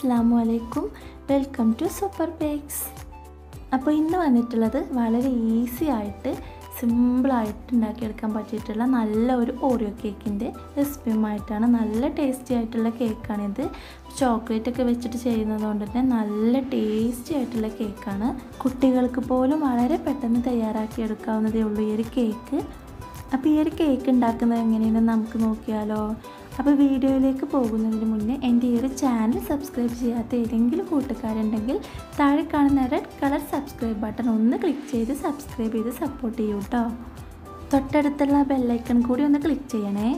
അസ്സാം വലൈക്കും welcome to super bakes അപ്പോൾ ഇന്ന് വന്നിട്ടുള്ളത് വളരെ ഈസി ആയിട്ട് സിമ്പിളായിട്ട് ഉണ്ടാക്കിയെടുക്കാൻ പറ്റിയിട്ടുള്ള നല്ല ഒരു ഓറിയോ കേക്കിൻ്റെ റെസിപ്പിയുമായിട്ടാണ് നല്ല ടേസ്റ്റി ആയിട്ടുള്ള കേക്കാണിത് ചോക്ലേറ്റ് ഒക്കെ വെച്ചിട്ട് ചെയ്യുന്നത് കൊണ്ട് തന്നെ നല്ല ടേസ്റ്റി ആയിട്ടുള്ള കേക്കാണ് കുട്ടികൾക്ക് പോലും വളരെ പെട്ടെന്ന് തയ്യാറാക്കി എടുക്കാവുന്നതേ ഉള്ളൂ ഈ ഒരു കേക്ക് അപ്പോൾ ഈ ഒരു കേക്ക് ഉണ്ടാക്കുന്നത് എങ്ങനെയാണെന്ന് നമുക്ക് നോക്കിയാലോ അപ്പോൾ വീഡിയോയിലേക്ക് പോകുന്നതിന് മുന്നേ എൻ്റെ ഈ ഒരു ചാനൽ സബ്സ്ക്രൈബ് ചെയ്യാത്ത ഏതെങ്കിലും കൂട്ടുകാരുണ്ടെങ്കിൽ താഴെ കാണുന്ന റെഡ് കളർ സബ്സ്ക്രൈബ് ബട്ടൺ ഒന്ന് ക്ലിക്ക് ചെയ്ത് സബ്സ്ക്രൈബ് ചെയ്ത് സപ്പോർട്ട് ചെയ്യൂ കേട്ടോ തൊട്ടടുത്തുള്ള ബെല്ലൈക്കൺ കൂടി ഒന്ന് ക്ലിക്ക് ചെയ്യണേ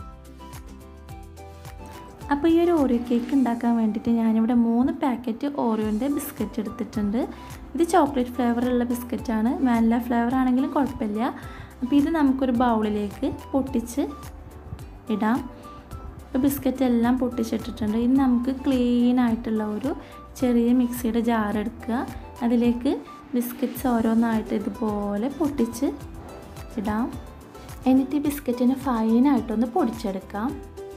അപ്പോൾ ഈ ഒരു ഓറിയോ കേക്ക് ഉണ്ടാക്കാൻ വേണ്ടിയിട്ട് ഞാനിവിടെ മൂന്ന് പാക്കറ്റ് ഓറിയോൻ്റെ ബിസ്ക്കറ്റ് എടുത്തിട്ടുണ്ട് ഇത് ചോക്ലേറ്റ് ഫ്ലേവറുള്ള ബിസ്ക്കറ്റാണ് വാനില ഫ്ലേവർ ആണെങ്കിലും കുഴപ്പമില്ല അപ്പോൾ ഇത് നമുക്കൊരു ബൗളിലേക്ക് പൊട്ടിച്ച് ഇടാം ഇപ്പോൾ ബിസ്ക്കറ്റ് എല്ലാം പൊട്ടിച്ചിട്ടിട്ടുണ്ട് ഇനി നമുക്ക് ക്ലീൻ ആയിട്ടുള്ള ഒരു ചെറിയ മിക്സിയുടെ ജാർ എടുക്കുക അതിലേക്ക് ബിസ്ക്കറ്റ്സ് ഓരോന്നായിട്ട് ഇതുപോലെ പൊട്ടിച്ച് ഇടാം എന്നിട്ട് ഈ ബിസ്ക്കറ്റിന് ഫൈനായിട്ടൊന്ന് പൊടിച്ചെടുക്കാം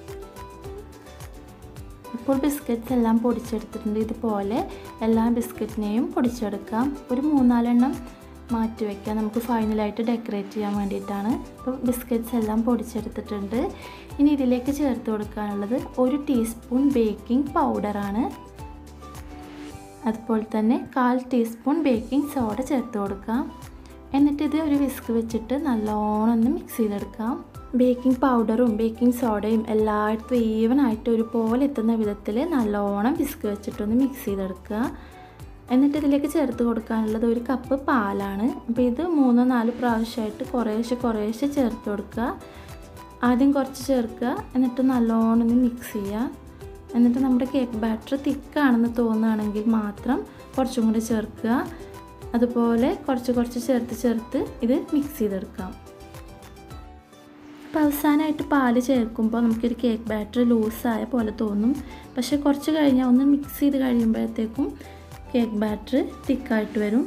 ഇപ്പോൾ ബിസ്ക്കറ്റ്സ് എല്ലാം പൊടിച്ചെടുത്തിട്ടുണ്ട് ഇതുപോലെ എല്ലാ ബിസ്ക്കറ്റിനെയും പൊടിച്ചെടുക്കാം ഒരു മൂന്നാലെണ്ണം മാറ്റി വയ്ക്കാം നമുക്ക് ഫൈനലായിട്ട് ഡെക്കറേറ്റ് ചെയ്യാൻ വേണ്ടിയിട്ടാണ് അപ്പോൾ ബിസ്ക്കറ്റ്സ് എല്ലാം പൊടിച്ചെടുത്തിട്ടുണ്ട് ഇനി ഇതിലേക്ക് ചേർത്ത് കൊടുക്കാനുള്ളത് ഒരു ടീസ്പൂൺ ബേക്കിംഗ് പൗഡറാണ് അതുപോലെ തന്നെ കാൽ ടീസ്പൂൺ ബേക്കിംഗ് സോഡ ചേർത്ത് കൊടുക്കാം എന്നിട്ട് ഇത് ഒരു വിസ്ക് വെച്ചിട്ട് നല്ലോണം ഒന്ന് മിക്സ് ചെയ്തെടുക്കാം ബേക്കിംഗ് പൗഡറും ബേക്കിംഗ് സോഡയും എല്ലായിടത്തും ഈവനായിട്ട് ഒരുപോലെ എത്തുന്ന വിധത്തിൽ നല്ലോണം വിസ്ക് വെച്ചിട്ടൊന്ന് മിക്സ് ചെയ്തെടുക്കുക എന്നിട്ട് ഇതിലേക്ക് ചേർത്ത് കൊടുക്കാനുള്ളത് ഒരു കപ്പ് പാലാണ് അപ്പോൾ ഇത് മൂന്നോ നാല് പ്രാവശ്യമായിട്ട് കുറേശ്ശെ കുറേശ്ശെ ചേർത്ത് കൊടുക്കുക ആദ്യം കുറച്ച് ചേർക്കുക എന്നിട്ട് നല്ലോണം ഒന്ന് മിക്സ് ചെയ്യുക എന്നിട്ട് നമ്മുടെ കേക്ക് ബാറ്റർ തിക്കാണെന്ന് തോന്നുകയാണെങ്കിൽ മാത്രം കുറച്ചും കൂടി ചേർക്കുക അതുപോലെ കുറച്ച് കുറച്ച് ചേർത്ത് ചേർത്ത് ഇത് മിക്സ് ചെയ്തെടുക്കാം അപ്പോൾ അവസാനമായിട്ട് പാല് ചേർക്കുമ്പോൾ നമുക്കൊരു കേക്ക് ബാറ്റർ ലൂസായ പോലെ തോന്നും പക്ഷേ കുറച്ച് കഴിഞ്ഞാൽ ഒന്ന് മിക്സ് ചെയ്ത് കഴിയുമ്പോഴത്തേക്കും കേക്ക് ബാറ്റർ തിക്കായിട്ട് വരും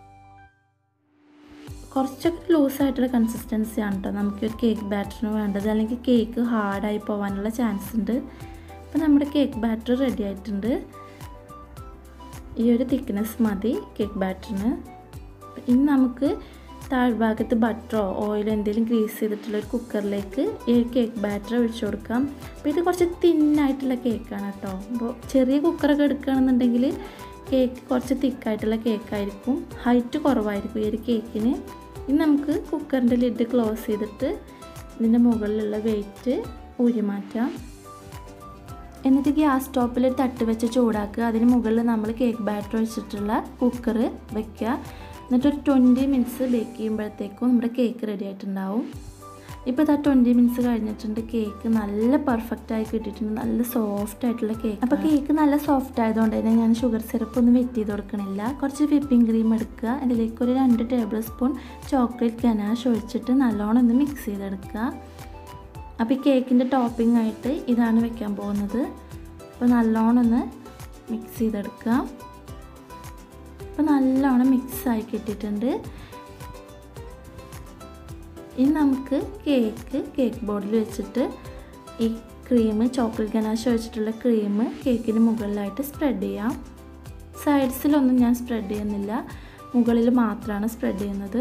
കുറച്ചൊക്കെ ലൂസായിട്ടുള്ള കൺസിസ്റ്റൻസി ആണ് കേട്ടോ നമുക്കൊരു കേക്ക് ബാറ്ററിന് വേണ്ടത് അല്ലെങ്കിൽ കേക്ക് ഹാർഡായി പോകാനുള്ള ചാൻസ് ഉണ്ട് അപ്പോൾ നമ്മുടെ കേക്ക് ബാറ്റർ റെഡി ആയിട്ടുണ്ട് ഈ ഒരു തിക്നെസ് മതി കേക്ക് ബാറ്ററിന് ഇനി നമുക്ക് താഴ്ഭാഗത്ത് ബട്ടറോ ഓയിലോ എന്തെങ്കിലും ഗ്രീസ് ചെയ്തിട്ടുള്ള ഒരു കുക്കറിലേക്ക് ഈ കേക്ക് ബാറ്റർ ഒഴിച്ചു കൊടുക്കാം അപ്പോൾ ഇത് കുറച്ച് തിന്നായിട്ടുള്ള കേക്കാണ് കേട്ടോ അപ്പോൾ ചെറിയ കുക്കറൊക്കെ എടുക്കുകയാണെന്നുണ്ടെങ്കിൽ കേക്ക് കുറച്ച് തിക്കായിട്ടുള്ള കേക്കായിരിക്കും ഹൈറ്റ് കുറവായിരിക്കും ഈ ഒരു കേക്കിന് ഇനി നമുക്ക് കുക്കറിൻ്റെ ലിഡ് ക്ലോസ് ചെയ്തിട്ട് ഇതിൻ്റെ മുകളിലുള്ള വെയിറ്റ് ഊരി മാറ്റാം എന്നിട്ട് ഗ്യാസ് സ്റ്റോപ്പിൽ ഒരു തട്ട് വെച്ച് ചൂടാക്കുക അതിന് മുകളിൽ നമ്മൾ കേക്ക് ബാറ്റർ വെച്ചിട്ടുള്ള കുക്കർ വെക്കുക എന്നിട്ട് ഒരു ട്വൻറ്റി മിനിറ്റ്സ് ബേക്ക് ചെയ്യുമ്പോഴത്തേക്കും നമ്മുടെ കേക്ക് റെഡി ആയിട്ടുണ്ടാവും ഇപ്പോൾ ഇതാ ട്വൻറ്റി മിനിറ്റ്സ് കഴിഞ്ഞിട്ടുണ്ട് കേക്ക് നല്ല പെർഫെക്റ്റ് ആയി കിട്ടിയിട്ടുണ്ട് നല്ല സോഫ്റ്റ് ആയിട്ടുള്ള കേക്ക് അപ്പോൾ കേക്ക് നല്ല സോഫ്റ്റ് ആയതുകൊണ്ട് തന്നെ ഞാൻ ഷുഗർ സിറപ്പ് ഒന്നും വെറ്റ് ചെയ്ത് കൊടുക്കണില്ല കുറച്ച് വിപ്പിംഗ് ക്രീം എടുക്കുക അതിലേക്ക് ഒരു രണ്ട് ടേബിൾ സ്പൂൺ ചോക്ലേറ്റ് ഗനാഷ് ഒഴിച്ചിട്ട് നല്ലോണം ഒന്ന് മിക്സ് ചെയ്തെടുക്കുക അപ്പോൾ ഈ കേക്കിൻ്റെ ടോപ്പിംഗ് ആയിട്ട് ഇതാണ് വെക്കാൻ പോകുന്നത് അപ്പോൾ നല്ലോണം ഒന്ന് മിക്സ് ചെയ്തെടുക്കുക അപ്പോൾ നല്ലോണം മിക്സ് ആയി കിട്ടിയിട്ടുണ്ട് ഇനി നമുക്ക് കേക്ക് കേക്ക് ബോർഡിൽ വെച്ചിട്ട് ഈ ക്രീം ചോക്ലേറ്റ് ഗനാശ് വെച്ചിട്ടുള്ള ക്രീം കേക്കിന് മുകളിലായിട്ട് സ്പ്രെഡ് ചെയ്യാം സൈഡ്സിലൊന്നും ഞാൻ സ്പ്രെഡ് ചെയ്യുന്നില്ല മുകളിൽ മാത്രമാണ് സ്പ്രെഡ് ചെയ്യുന്നത്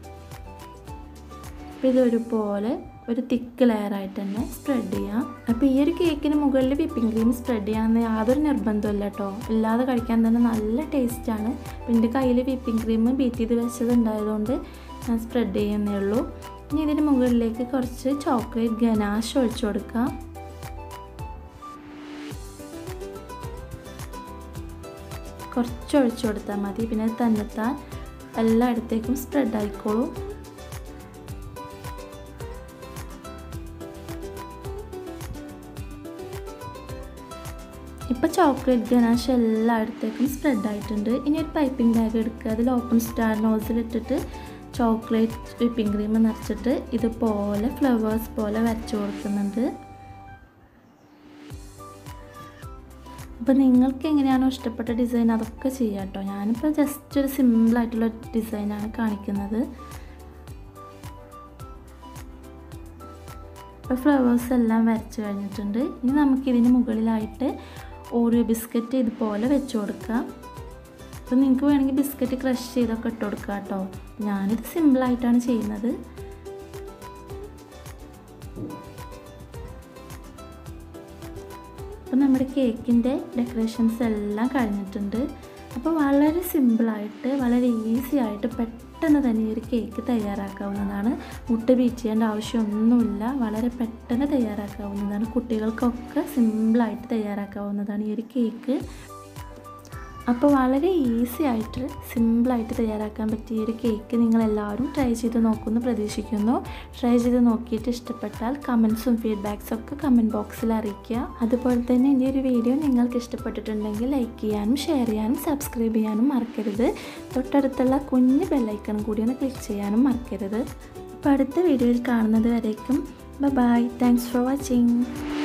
അപ്പോൾ ഇതൊരുപോലെ ഒരു തിക്ക് ലെയറായിട്ട് തന്നെ സ്പ്രെഡ് ചെയ്യാം അപ്പോൾ ഈ ഒരു കേക്കിന് മുകളിൽ വിപ്പിംഗ് ക്രീം സ്പ്രെഡ് ചെയ്യാമെന്ന് യാതൊരു നിർബന്ധമില്ല കേട്ടോ ഇല്ലാതെ കഴിക്കാൻ തന്നെ നല്ല ടേസ്റ്റാണ് എൻ്റെ കയ്യിൽ വിപ്പിംഗ് ക്രീം ബീറ്റ് ചെയ്ത് വെച്ചത് ഉണ്ടായതുകൊണ്ട് ഞാൻ സ്പ്രെഡ് ചെയ്യുന്നേ ഉള്ളൂ ഇനി ഇതിന് മുകളിലേക്ക് കുറച്ച് ചോക്ലേറ്റ് ഗനാഷ് ഒഴിച്ചു കൊടുക്കാം കുറച്ച് ഒഴിച്ചു കൊടുത്താൽ മതി പിന്നെ തന്നെത്താൻ എല്ലായിടത്തേക്കും സ്പ്രെഡ് ആയിക്കോളും ഇപ്പോൾ ചോക്ലേറ്റ് ഗനാഷ് എല്ലായിടത്തേക്കും സ്പ്രെഡ് ആയിട്ടുണ്ട് ഇനി ഒരു പൈപ്പിംഗ് ബാഗ് എടുക്കുക അതിൽ ഓപ്പൺ സ്റ്റാർ നോസിൽ ഇട്ടിട്ട് ചോക്ലേറ്റ് വിപ്പിംഗ് ക്രീം നിറച്ചിട്ട് ഇതുപോലെ ഫ്ലവേഴ്സ് പോലെ വരച്ചു കൊടുക്കുന്നുണ്ട് അപ്പോൾ നിങ്ങൾക്ക് എങ്ങനെയാണോ ഇഷ്ടപ്പെട്ട ഡിസൈൻ അതൊക്കെ ചെയ്യാം കേട്ടോ ഞാനിപ്പോൾ ജസ്റ്റ് ഒരു സിമ്പിളായിട്ടുള്ള ഡിസൈനാണ് കാണിക്കുന്നത് ഇപ്പോൾ ഫ്ലവേഴ്സ് എല്ലാം വരച്ച് കഴിഞ്ഞിട്ടുണ്ട് ഇനി നമുക്കിതിന് മുകളിലായിട്ട് ഓറിയോ ബിസ്ക്കറ്റ് ഇതുപോലെ വെച്ച് കൊടുക്കാം അപ്പോൾ നിങ്ങൾക്ക് വേണമെങ്കിൽ ബിസ്ക്കറ്റ് ക്രഷ് ചെയ്തൊക്കെ ഇട്ട് കൊടുക്കാം കേട്ടോ ഞാനിത് സിമ്പിളായിട്ടാണ് ചെയ്യുന്നത് അപ്പോൾ നമ്മുടെ കേക്കിൻ്റെ ഡെക്കറേഷൻസ് എല്ലാം കഴിഞ്ഞിട്ടുണ്ട് അപ്പോൾ വളരെ സിമ്പിളായിട്ട് വളരെ ഈസി ആയിട്ട് പെട്ടെന്ന് തന്നെ ഈ ഒരു കേക്ക് തയ്യാറാക്കാവുന്നതാണ് മുട്ട ബീറ്റ് ചെയ്യേണ്ട ആവശ്യമൊന്നുമില്ല വളരെ പെട്ടെന്ന് തയ്യാറാക്കാവുന്നതാണ് കുട്ടികൾക്കൊക്കെ സിമ്പിളായിട്ട് തയ്യാറാക്കാവുന്നതാണ് ഈ ഒരു കേക്ക് അപ്പോൾ വളരെ ഈസി ആയിട്ട് സിമ്പിളായിട്ട് തയ്യാറാക്കാൻ പറ്റിയ ഒരു കേക്ക് നിങ്ങളെല്ലാവരും ട്രൈ ചെയ്ത് നോക്കുമെന്ന് പ്രതീക്ഷിക്കുന്നു ട്രൈ ചെയ്ത് നോക്കിയിട്ട് ഇഷ്ടപ്പെട്ടാൽ കമൻസും ഫീഡ്ബാക്സും ഒക്കെ കമൻറ്റ് ബോക്സിൽ അറിയിക്കുക അതുപോലെ തന്നെ എൻ്റെ ഒരു വീഡിയോ നിങ്ങൾക്ക് ഇഷ്ടപ്പെട്ടിട്ടുണ്ടെങ്കിൽ ലൈക്ക് ചെയ്യാനും ഷെയർ ചെയ്യാനും സബ്സ്ക്രൈബ് ചെയ്യാനും മറക്കരുത് തൊട്ടടുത്തുള്ള കുഞ്ഞ് ബെല്ലൈക്കണും കൂടി ഒന്ന് ക്ലിക്ക് ചെയ്യാനും മറക്കരുത് അപ്പോൾ അടുത്ത വീഡിയോയിൽ കാണുന്നത് വരേക്കും ബൈ താങ്ക്സ് ഫോർ വാച്ചിങ്